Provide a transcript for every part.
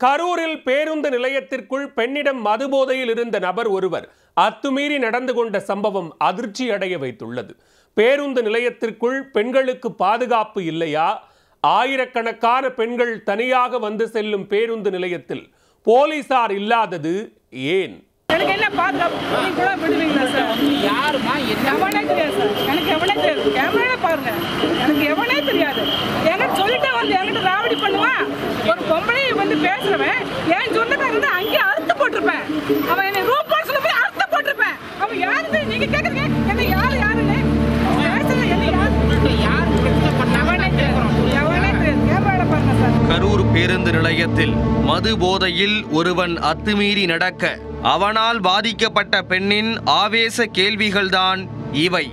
கரூரில் பேருந்து நிலையத்திற்குள் பெண்ணிடம் மதுபோதையில் இருந்த நபர் ஒருவர் அத்துமீறி நடந்து கொண்ட சம்பவம் அதிர்ச்சி அடைய வைத்துள்ளது பேருந்து நிலையத்திற்குள் பெண்களுக்கு பாதுகாப்பு இல்லையா ஆயிரக்கணக்கான பெண்கள் தனியாக வந்து செல்லும் பேருந்து நிலையத்தில் போலீசார் இல்லாதது ஏன் எனக்கு என்ன பாதுகாப்பு நீங்க கூட விடுவீங்களா சார் யாருமா என்ன எவனே தெரியாது சார் எனக்கு எவனே தெரியாது கேமரா பாருங்க எனக்கு எவனே தெரியாது என்கிட்ட சொல்லிட்டே வந்து என்கிட்ட ராவடி பண்ணுவான் ஒரு பொம்பளை வந்து பேசுறவன் என் சொந்தக்காரன் வந்து அங்கேயே அறுத்து போட்டிருப்பேன் அவன் என்னை ரூம் போட சொல்ல போய் அறுத்து போட்டிருப்பேன் அவன் யாருன்னு நீங்க கேக்குறீங்க என்ன யாரு யாருன்னு பேசுறது என்ன யாரு யார் பிரச்சனை பண்ணாம எவனே தெரியாது எவனே தெரியாது கேமரா பாருங்க சார் கரூர் பேருந்து நிலையத்தில் மது போதையில் ஒருவன் அத்துமீறி நடக்க அவனால் பாதிக்கப்பட்ட பெண்ணின் ஆவேச கேள்விகள்தான் இவை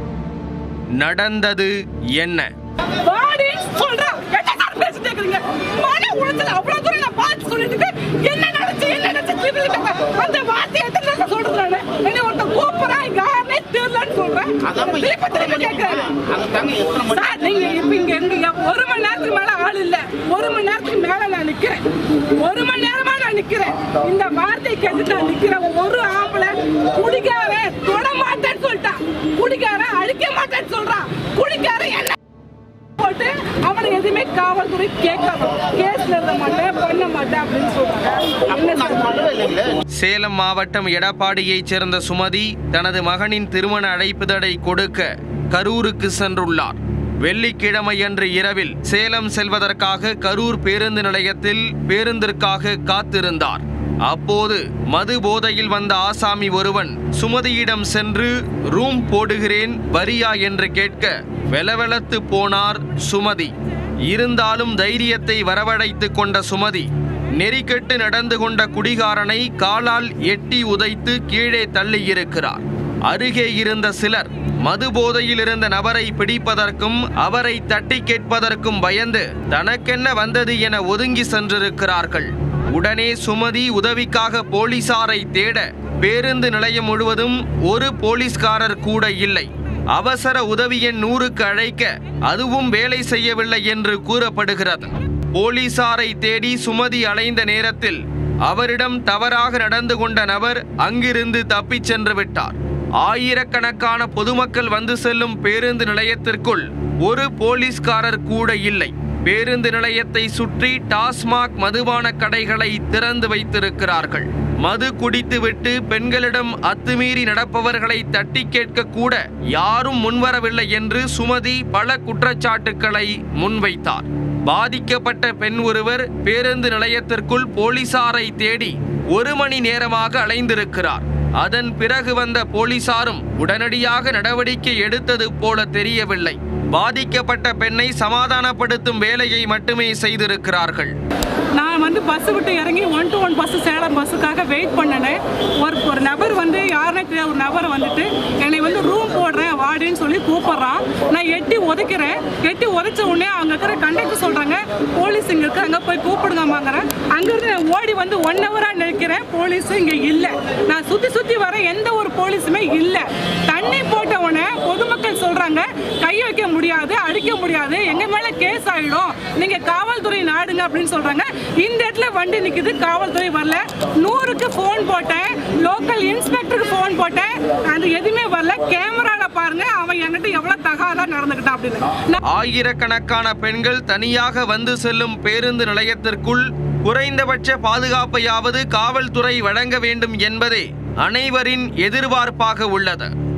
நடந்தது என்ன வாடி சொல்றா என்ன சார் பேசிட்டு இருக்கீங்க மன உளைச்சல் அவ்வளவு தூரம் நான் பார்த்து சொல்லிட்டு இருக்கேன். என்ன நடந்துச்சு என்ன நடந்துச்சு திருப்பி அந்த வார்த்தை எத்தனை தடவை சொல்றது நானு என்ன ஒருத்தன் கூப்பிடுறா இங்க யாருனே தெரியலன்னு சொல்றேன் அதாம்மா திருப்பி திருப்பி கேட்கறாரு அதுதாங்க எத்தனை மணி சார் நீங்க இப்ப இங்க இருந்தீங்க ஒரு மணி நேரத்துக்கு மேல ஆள் இல்ல ஒரு மணி நேரத்துக்கு மேல நான் நிக்கிறேன் ஒரு மணி நேரமா நான் நிக்கிறேன் இந்த வார்த்தை கேட்டு நான் நிக்கிறேன் ஒரு ஆம்பளை குடிக்காரன் தொட மாட்டேன்னு சொல்லிட்டான் குடிக்காரன் அழிக்க மாட்டேன்னு சொல்றான் குடிக்காரன் என்ன போட்டு அவனை எதுவுமே காவல்துறை கேட்காது கேஸ்ல இருந்த மாட்டேன் பண்ண மாட்டேன் அப்படின்னு சொல்றாங்க என்ன நான் சார் சொல்லவே இல்லைங்களே சேலம் மாவட்டம் எடப்பாடியைச் சேர்ந்த சுமதி தனது மகனின் திருமண அழைப்புதடை கொடுக்க கரூருக்கு சென்றுள்ளார் வெள்ளிக்கிழமையன்று இரவில் சேலம் செல்வதற்காக கரூர் பேருந்து நிலையத்தில் பேருந்திற்காக காத்திருந்தார் அப்போது மது போதையில் வந்த ஆசாமி ஒருவன் சுமதியிடம் சென்று ரூம் போடுகிறேன் வரியா என்று கேட்க வெலவெலத்து போனார் சுமதி இருந்தாலும் தைரியத்தை வரவழைத்துக் கொண்ட சுமதி நெறிக்கெட்டு நடந்து கொண்ட குடிகாரனை காலால் எட்டி உதைத்து கீழே தள்ளியிருக்கிறார் அருகே இருந்த சிலர் மது போதையில் இருந்த நபரை பிடிப்பதற்கும் அவரை தட்டி கேட்பதற்கும் பயந்து தனக்கென்ன வந்தது என ஒதுங்கி சென்றிருக்கிறார்கள் உடனே சுமதி உதவிக்காக போலீசாரை தேட பேருந்து நிலையம் முழுவதும் ஒரு போலீஸ்காரர் கூட இல்லை அவசர உதவி எண் நூறுக்கு அழைக்க அதுவும் வேலை செய்யவில்லை என்று கூறப்படுகிறது போலீசாரை தேடி சுமதி அலைந்த நேரத்தில் அவரிடம் தவறாக நடந்து கொண்ட நபர் அங்கிருந்து தப்பிச் சென்று விட்டார் ஆயிரக்கணக்கான பொதுமக்கள் வந்து செல்லும் பேருந்து நிலையத்திற்குள் ஒரு போலீஸ்காரர் கூட இல்லை பேருந்து நிலையத்தை சுற்றி டாஸ்மாக் மதுபான கடைகளை திறந்து வைத்திருக்கிறார்கள் மது குடித்துவிட்டு பெண்களிடம் அத்துமீறி நடப்பவர்களை தட்டி கேட்க கூட யாரும் முன்வரவில்லை என்று சுமதி பல குற்றச்சாட்டுக்களை முன்வைத்தார் பாதிக்கப்பட்ட பெண் ஒருவர் பேருந்து நிலையத்திற்குள் போலீசாரை தேடி ஒரு மணி நேரமாக அலைந்திருக்கிறார் அதன் பிறகு வந்த போலீசாரும் உடனடியாக நடவடிக்கை எடுத்தது போல தெரியவில்லை பாதிக்கப்பட்ட பெண்ணை சமாதானப்படுத்தும் வேலையை மட்டுமே செய்திருக்கிறார்கள் நான் வந்து பஸ் விட்டு இறங்கி one to one bus Salem பஸ்ஸுக்காக வெயிட் பண்ணினேன் ஒரு ஒரு நபர் வந்து யாருனே தெரியாத ஒரு நபர் வந்துட்டு என்னை வந்து ரூம் போடுறேன் வாடின்னு சொல்லி கூப்பிடுறான் நான் எட்டி உதைக்கிறேன் எட்டி உதைச்ச உடனே அங்கே இருக்கிற கண்டக்டர் சொல்கிறாங்க போலீஸ் இங்கே இருக்காங்க போய் கூப்பிடுங்கம்மாங்கிறேன் அங்கேருந்து நான் ஓடி வந்து ஒன் ஹவராக நிற்கிறேன் போலீஸ் இங்கே இல்லை நான் சுற்றி சுற்றி வரேன் எந்த ஒரு போலீஸுமே இல்லை தண்ணி போட்ட உடனே பொதுமக்கள் சொல்கிறாங்க கை வைக்க முடியாது அடிக்க முடியாது எங்கள் மேலே கேஸ் ஆகிடும் நீங்கள் காவல்துறை நாடுங்க அப்படின்னு சொல்கிறாங்க இந்த இடத்துல வண்டி நிக்குது காவல்துறை வரல நூறுக்கு ஃபோன் போட்டேன் லோக்கல் இன்ஸ்பெக்டருக்கு ஃபோன் போட்டேன் அது எதுவுமே வரல கேமரால பாருங்க அவன் என்கிட்ட எவ்வளவு தகாதா நடந்துக்கிட்டான் அப்படின்னு நான் ஆயிரக்கணக்கான பெண்கள் தனியாக வந்து செல்லும் பேருந்து நிலையத்திற்குள் குறைந்தபட்ச பாதுகாப்பையாவது காவல்துறை வழங்க வேண்டும் என்பதே அனைவரின் எதிர்பார்ப்பாக உள்ளது